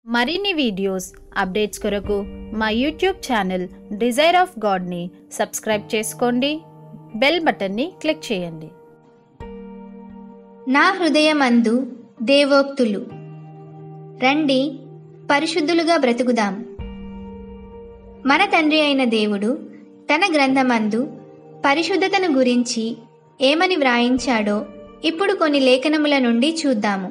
మరిన్ని videos updates కొరకు మా యూట్యూబ్ ఛానల్ డిజైర్ ఆఫ్ గాడ్ని సబ్స్క్రైబ్ చేసుకోండి బెల్ బటన్ని క్లిక్ చేయండి నా హృదయమందు దేవోక్తులు రండి పరిశుద్ధులుగా బ్రతుకుదాం మన తండ్రి అయిన దేవుడు తన గ్రంథమందు పరిశుద్ధతను గురించి ఏమని వ్రాయించాడో ఇప్పుడు కొన్ని లేఖనముల నుండి చూద్దాము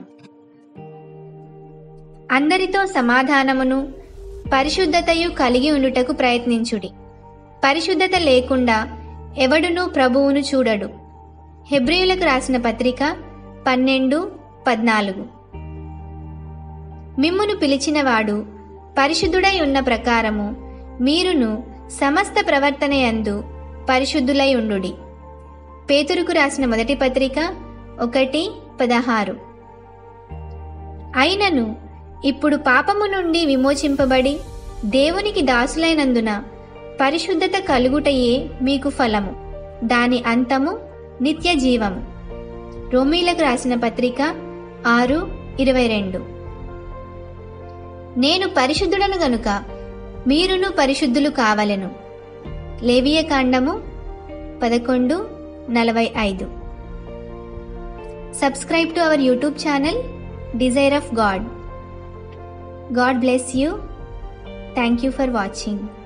అందరితో సమాధానమును పరిశుద్ధతయు కలిగి ఉండుటకు ప్రయత్నించుడి పరిశుద్ధత లేకుండా ఎవడునూ ప్రభువును చూడడు హెబ్రియులకు రాసిన పత్రిక పన్నెండు పద్నాలుగు మిమ్మును పిలిచినవాడు పరిశుద్ధుడై ఉన్న ప్రకారము మీరును సమస్త ప్రవర్తనయందు పరిశుద్ధులై ఉండుడి పేతురుకు రాసిన మొదటి పత్రిక ఒకటి పదహారు అయినను ఇప్పుడు పాపము నుండి విమోచింపబడి దేవునికి దాసులైనందున పరిశుద్ధత కలుగుటయే మీకు ఫలము దాని అంతము నిత్య జీవము రోమీలకు రాసిన పత్రిక ఆరు ఇరవై రెండు నేను పరిశుద్ధుడను గనుక మీరును పరిశుద్ధులు కావలెను లేవియ కాండము పదకొండు నలభై ఐదు subscribe to our YouTube channel desire of God God bless you thank you for watching